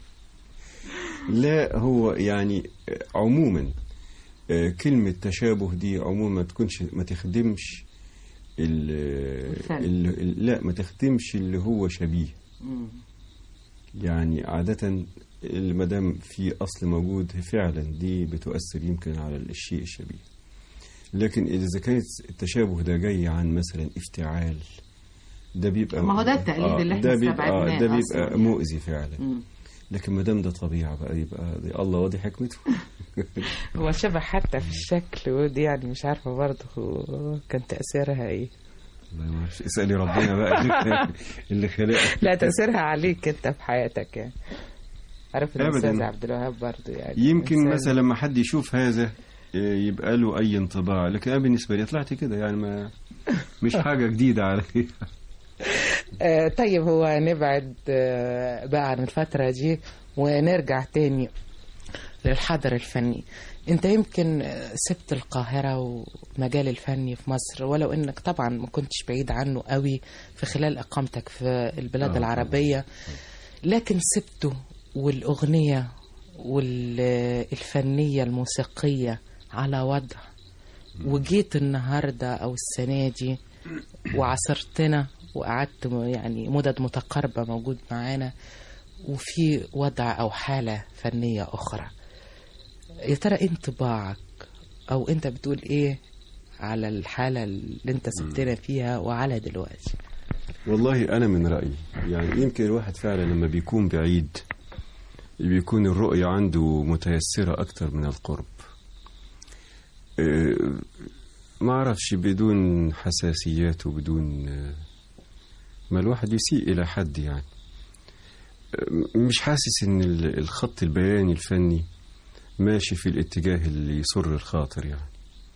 لا هو يعني عموما آه، كلمة تشابه دي عموما ما تكونش ما تخدمش ال ال ال- لا ما تخدمش اللي هو شبيه يعني عادة ما دام في أصل موجود فعلا دي بتؤثر يمكن على الشيء الشبيه لكن إذا كانت التشابه ده جاي عن مثلا افتعال ده بيبقى
ما هو ده التقليد اللي احنا
ده بيبقى
استبعدناه
ده
أصلاً
بيبقى
يعني.
مؤذي فعلا
مم.
لكن ما دام ده طبيعة بقى يبقى دي الله ودي حكمته
هو شبه حتى في الشكل ودي يعني مش عارفة برضه كان تأثيرها ايه
والله ما اعرفش اسألي ربنا بقى اللي خلقك
لا تأثيرها عليك انت في حياتك يعني عارف
أبداً.
الأستاذ عبد الوهاب برضه يعني
يمكن
إنسان-
مثلا لما حد يشوف هذا آه، يبقى له أي انطباع لكن أنا بالنسبة لي طلعت كده يعني ما مش حاجة جديدة علي
آه طيب هو نبعد آه بقى عن الفترة دي ونرجع تاني للحضر الفني انت يمكن آه، سبت القاهرة والمجال الفني في مصر ولو انك طبعا ما كنتش بعيد عنه قوي في خلال اقامتك في البلاد
آه،
العربية لكن سبته والأغنية والفنية الموسيقية على وضع وجيت النهاردة أو السنة دي وعصرتنا وقعدت م- يعني مدد متقاربة موجود معانا وفي وضع أو حالة فنية أخرى يا ترى إيه انطباعك أو أنت بتقول إيه على الحالة اللي أنت سبتنا فيها وعلى دلوقتي
والله أنا من رأيي يعني يمكن الواحد فعلا لما بيكون بعيد بيكون الرؤية عنده متيسرة أكتر من القرب آه، ما أعرفش بدون حساسيات وبدون آه، ما الواحد يسيء إلى حد يعني آه، مش حاسس إن ال- الخط البياني الفني ماشي في الاتجاه اللي يسر الخاطر يعني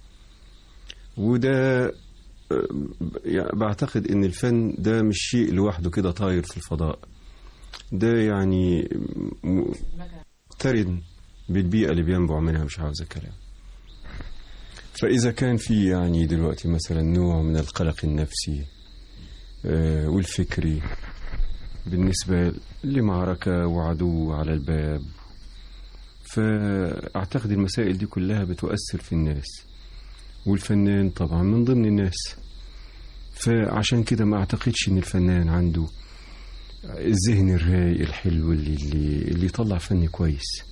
وده آه، يعني بعتقد ان الفن ده مش شيء لوحده كده طاير في الفضاء ده يعني م- مقترن بالبيئة اللي بينبع منها مش عاوزة كلام فإذا كان في يعني دلوقتي مثلا نوع من القلق النفسي آه، والفكري بالنسبة لمعركة وعدو على الباب فأعتقد المسائل دي كلها بتؤثر في الناس والفنان طبعا من ضمن الناس فعشان كده ما اعتقدش ان الفنان عنده الذهن الرايق الحلو اللي اللي, اللي يطلع فن كويس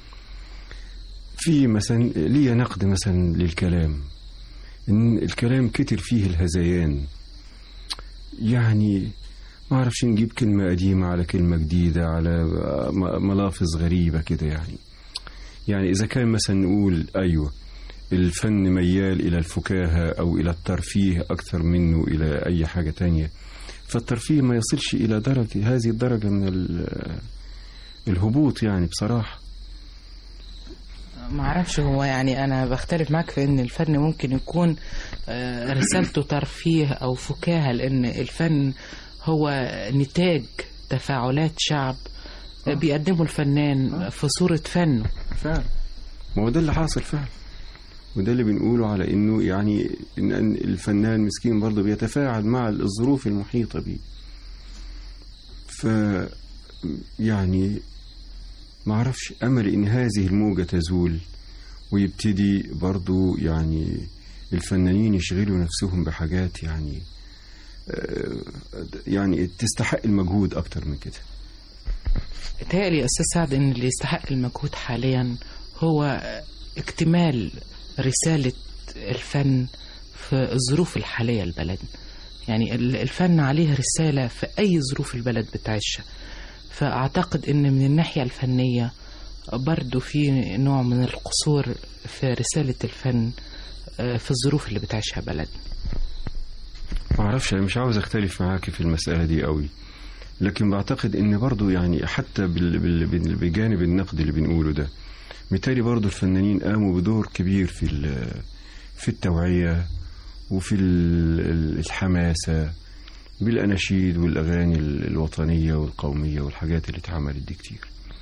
في مثلا ليا نقد مثلا للكلام ان الكلام كتر فيه الهذيان يعني ما اعرفش نجيب كلمة قديمة على كلمة جديدة على م- ملافظ غريبة كده يعني يعني إذا كان مثلا نقول أيوة الفن ميال إلى الفكاهة أو إلى الترفيه أكثر منه إلى أي حاجة تانية فالترفيه ما يصلش إلى درجة هذه الدرجة من ال- الهبوط يعني بصراحة
ما اعرفش هو يعني انا بختلف معاك في ان الفن ممكن يكون آه، رسالته ترفيه او فكاهة لان الفن هو نتاج تفاعلات شعب آه، بيقدمه الفنان في صورة فن
فعلا ما هو ده اللي حاصل فعلا وده اللي بنقوله على انه يعني ان أن الفنان مسكين برضه بيتفاعل مع الظروف المحيطة بيه ف يعني ما اعرفش امل ان هذه الموجة تزول ويبتدي برضه يعني الفنانين يشغلوا نفسهم بحاجات يعني آه، يعني تستحق المجهود اكتر من كده
تهيألي يا أستاذ سعد إن اللي يستحق المجهود حاليا هو اكتمال رسالة الفن في الظروف الحالية البلد يعني ال- الفن عليه رسالة في أي ظروف البلد بتعيشها فأعتقد إن من الناحية الفنية برضو في نوع من القصور في رسالة الفن آه، في الظروف اللي بتعيشها بلد
ما اعرفش انا مش عاوز اختلف معاك في المسألة دي قوي لكن بعتقد ان برضو يعني حتى بال- بال- بال- بجانب النقد اللي بنقوله ده بالتالي برضو الفنانين قاموا بدور كبير في ال- في التوعية وفي ال- ال- الحماسة بالأناشيد والأغاني ال- الوطنية والقومية والحاجات اللي اتعملت دي كتير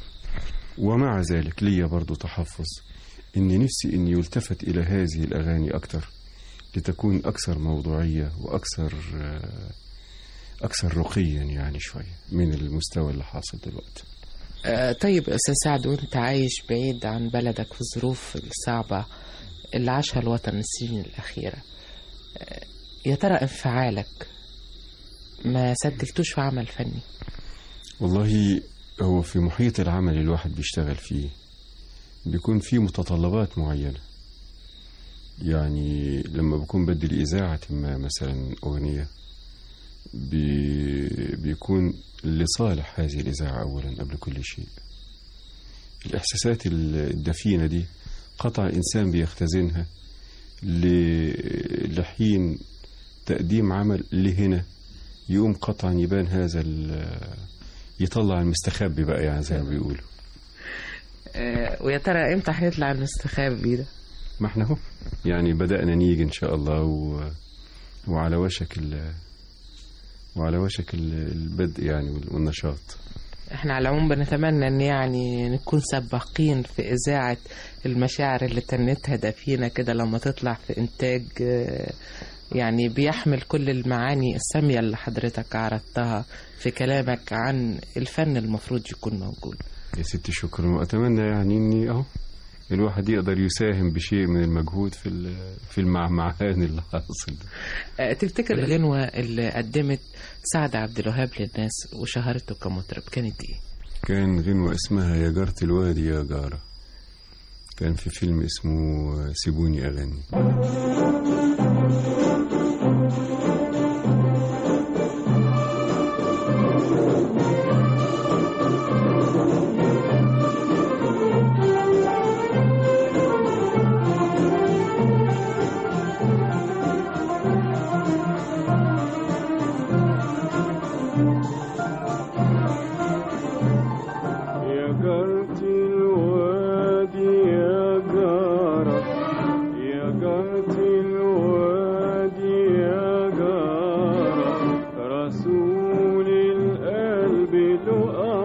ومع ذلك ليا برضو تحفظ إني نفسي إن يلتفت إلى هذه الأغاني أكتر لتكون أكثر موضوعية وأكثر آه، أكثر رقيا يعني شوية من المستوى اللي حاصل دلوقتي
آه، طيب يا أستاذ سعد وأنت عايش بعيد عن بلدك في الظروف الصعبة اللي عاشها الوطن السنين الأخيرة آه، يا ترى انفعالك ما سجلتوش في عمل فني
والله هو في محيط العمل اللي الواحد بيشتغل فيه بيكون فيه متطلبات معينة يعني لما بكون بدي لإذاعة ما مثلا أغنية بي بيكون لصالح هذه الإذاعة أولا قبل كل شيء الإحساسات الدفينة دي قطع الإنسان بيختزنها ل- لحين تقديم عمل لهنا يقوم قطعا يبان هذا ال- يطلع المستخبي بقى يعني زي ما بيقولوا
آه، ويا ترى امتى هيطلع المستخبي ده
ما احنا اهو يعني بدأنا نيجي إن شاء الله و... وعلى وشك ال... وعلى وشك ال- البدء يعني وال- والنشاط
احنا على العموم بنتمنى ان يعني نكون سباقين في اذاعة المشاعر اللي تنتها دفينة كده لما تطلع في انتاج آه، يعني بيحمل كل المعاني السامية اللي حضرتك عرضتها في كلامك عن الفن المفروض يكون موجود
يا ستي شكرا وأتمنى يعني إني أهو الواحد يقدر يساهم بشيء من المجهود في ال- في المعمعان اللي حاصل ده
آه، تفتكر الغنوة اللي قدمت سعد عبد الوهاب للناس وشهرته كمطرب كانت ايه؟
كان غنوة اسمها يا جارة الوادي يا جارة كان في فيلم اسمه سيبوني أغني
يا جارة الوادي يا جارة يا جارة الوادي يا جارة رسول القلب له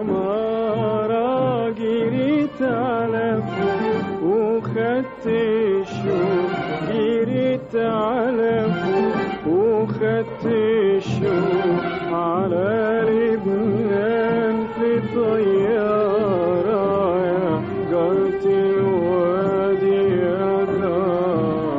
أمارة جريت على فوق وخدت الشوق جريت على فوق وخدت الشوق على لبنان في طيارة يا جارة الوادي يا جارة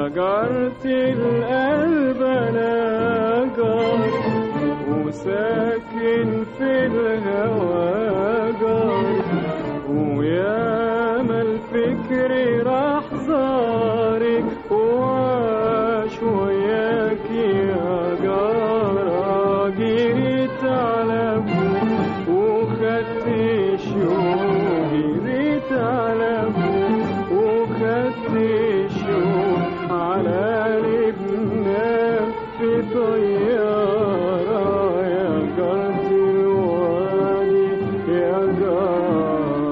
يا جارتي القلب انا جار وساكن في الهوى جار ويا ما الفكر راح زارك وعاش وياك يا جارة جريت على فوق وخدت شوق جريت على فوق وخدت شوق على لبنان في طيارة يا جارتي الوادي يا جارة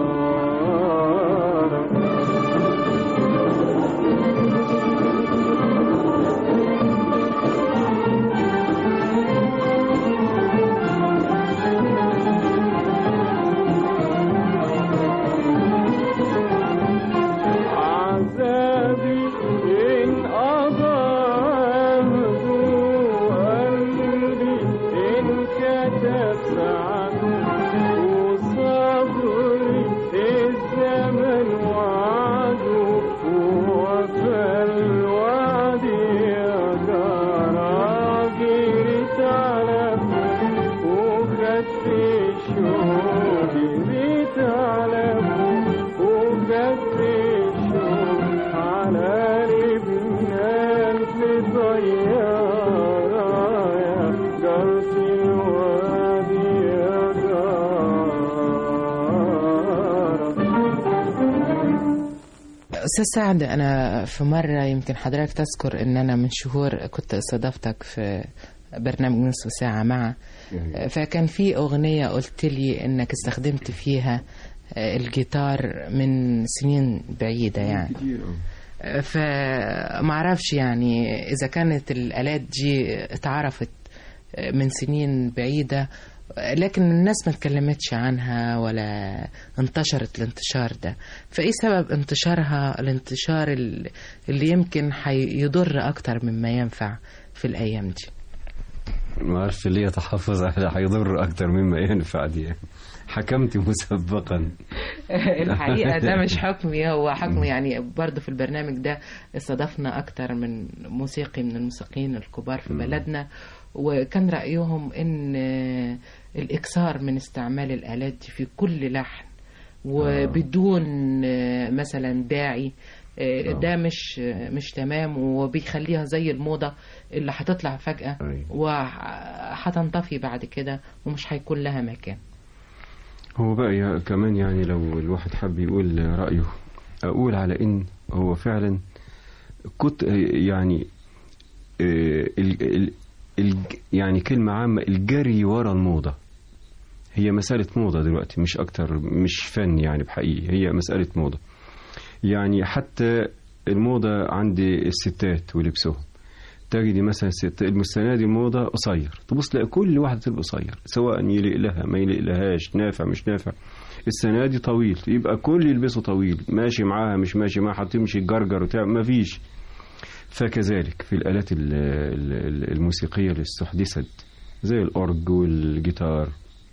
عذابي إن أضاعه قلبي إن كتب ساعته وصبري الزمن وعده ووفى الوعد يا جارة جريت على فوق وخدت شوق جريت على فوق وخدت شوق على لبنان في طيارة يا جارتي الوادي يا جارة
أستاذ سعد أنا في مرة يمكن حضرتك تذكر إن أنا من شهور كنت استضافتك في برنامج نصف ساعة مع فكان في أغنية قلت لي إنك استخدمت فيها الجيتار من سنين بعيدة يعني فمعرفش يعني إذا كانت الآلات دي اتعرفت من سنين بعيدة لكن الناس ما اتكلمتش عنها ولا انتشرت الانتشار ده فايه سبب انتشارها الانتشار ال- اللي يمكن هيضر اكتر مما ينفع في الايام دي
ما اعرفش ليه تحفظ على هيضر اكتر مما ينفع دي حكمت مسبقا
الحقيقة ده مش حكمي هو حكم يعني برضه في البرنامج ده استضفنا أكتر من موسيقي من الموسيقيين الكبار في بلدنا وكان رأيهم إن الإكثار من استعمال الآلات دي في كل لحن وبدون مثلا داعي ده مش مش تمام وبيخليها زي الموضة اللي هتطلع فجأة وهتنطفي بعد كده ومش هيكون لها مكان
هو بقى يا كمان يعني لو الواحد حب يقول رأيه أقول على إن هو فعلا كنت يعني آه، ال ال ال يعني كلمة عامة الجري ورا الموضة هي مسألة موضة دلوقتي مش أكتر مش فن يعني بحقيقي هي مسألة موضة يعني حتى الموضة عند الستات ولبسهم تجدي مثلا الست السنة دي الموضة قصير تبص تلاقي كل واحدة تلبس قصير سواء يليق لها ما يليق لهاش نافع مش نافع السنة دي طويل يبقى كل يلبسوا طويل ماشي معاها مش ماشي معاها هتمشي تجرجر وتعمل ما فيش فكذلك في الآلات ال- ال- الموسيقية اللي استحدثت زي الأورج والجيتار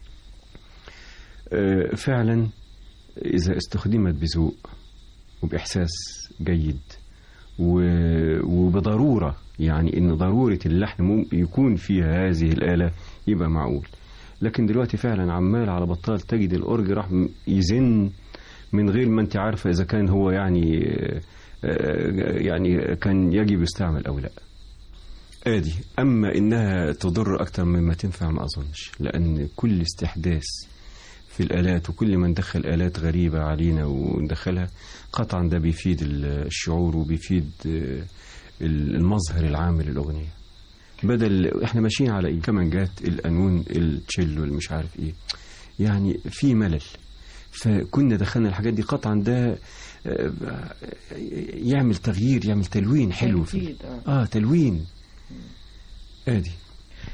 آه، فعلا إذا استخدمت بذوق وبإحساس جيد و- وبضرورة يعني إن ضرورة اللحن ممكن يكون فيها هذه الآلة يبقى معقول لكن دلوقتي فعلا عمال على بطال تجد الأورج راح م- يزن من غير ما أنت عارفة إذا كان هو يعني آه، آه، يعني كان يجب يستعمل أو لا آدي أما إنها تضر أكتر مما تنفع ما أظنش لأن كل استحداث في الآلات وكل ما ندخل آلات غريبة علينا وندخلها قطعا ده بيفيد ال- الشعور وبيفيد آه، المظهر العام للأغنية بدل احنا ماشيين على ايه كمانجات القانون التشيلو اللي مش عارف ايه يعني في ملل فكنا دخلنا الحاجات دي قطعا ده آه، يعمل تغيير يعمل تلوين حلو في
هيفيد، آه.
اه تلوين ادي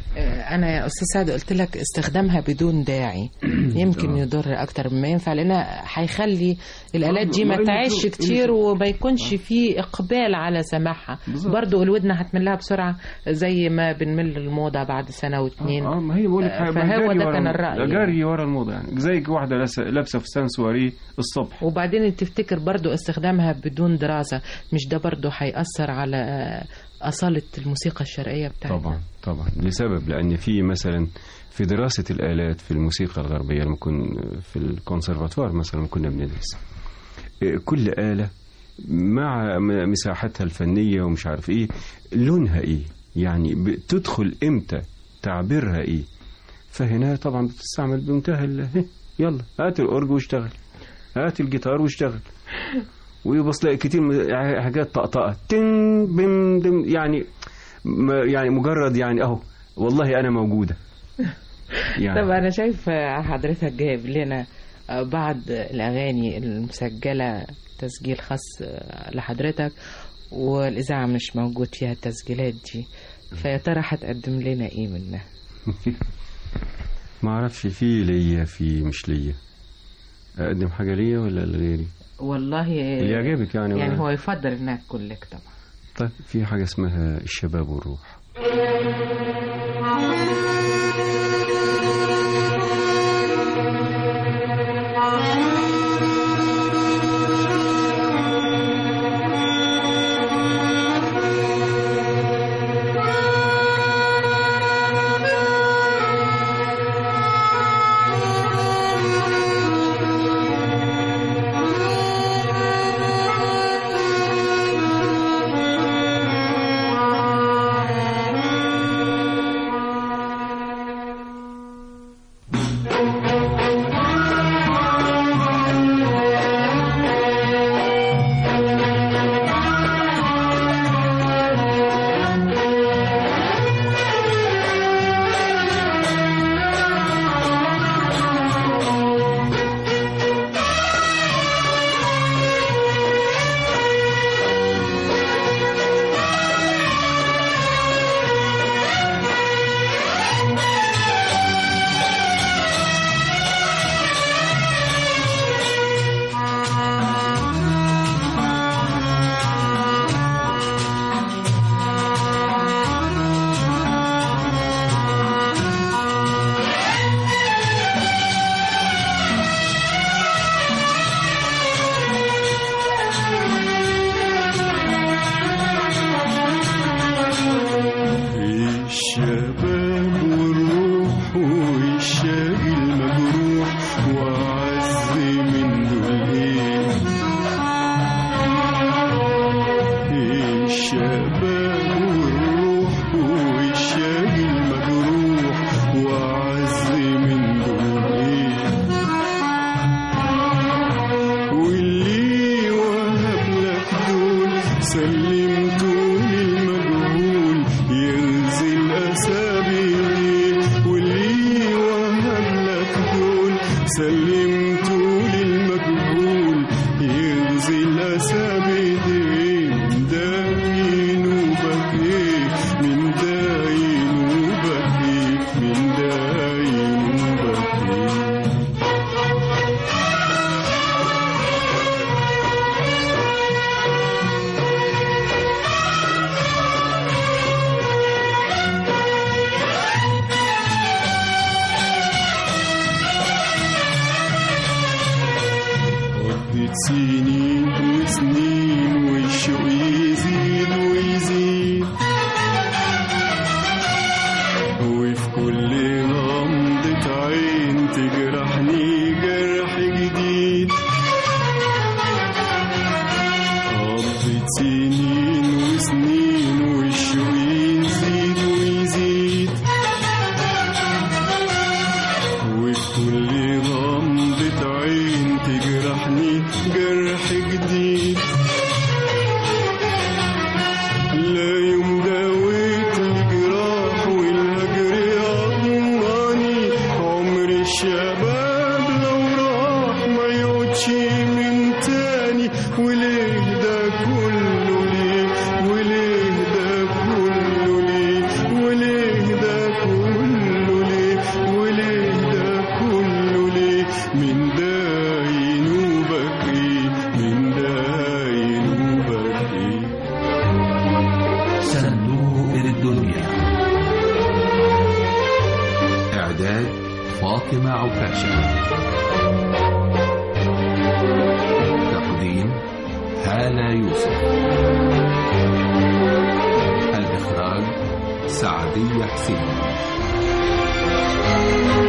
انا يا استاذ سعد قلت لك استخدامها بدون داعي يمكن يضر اكتر مما ينفع لان هيخلي الالات دي ما
ما-
تعيش
ما-
كتير وما يكونش فيه اقبال على سماعها برضو الودن هتمل لها بسرعه زي ما بنمل الموضه بعد سنه واتنين
اه ما هي بقول لك
آه، فهو ده كان الراي
جاري ورا الموضه يعني زي واحده لابسه لابسه فستان سواري الصبح
وبعدين تفتكر برضو استخدامها بدون دراسة مش ده برضو هيأثر على أصالة الموسيقى الشرقية بتاعتنا
طبعا طبعا لسبب لان في مثلا في دراسه الالات في الموسيقى الغربيه لما كنا في الكونسرفاتوار مثلا لما كنا بندرس إيه، كل اله مع م- مساحتها الفنيه ومش عارف ايه لونها ايه يعني بتدخل امتى تعبيرها ايه فهنا طبعا بتستعمل بمنتهى ال- هه، يلا هات الاورج واشتغل هات الجيتار واشتغل ويبص لك كتير من- حاجات طقطقه تن بم دم يعني ما- يعني مجرد يعني اهو والله انا موجوده يعني
طب أنا شايف حضرتك جايب لنا بعض الأغاني المسجلة تسجيل خاص لحضرتك والإذاعة مش موجود فيها التسجيلات دي فيا ترى هتقدم لنا إيه منها
ما اعرفش في ليا في مش ليا اقدم حاجه ليا ولا لغيري
والله
اللي يعجبك يعني
يعني
ولا-
هو يفضل إنها تكون لك طبعا
طيب في حاجه اسمها الشباب والروح
الشباب والروح والشاقي المجروح وعز من دول ايه الشباب والروح والشاقي المجروح وعز من دول ايه واللي وهب لك دول سلمته للمجهول ينزل أسابيعي واللي وهب لك دول سلمته للمجهول ينزل أسابيعي من ده ينوبك إيه من ده ينوبك إيه من ده ينوبك إيه
فاطمة عكاشة تقديم هالة يوسف الإخراج سعدية حسين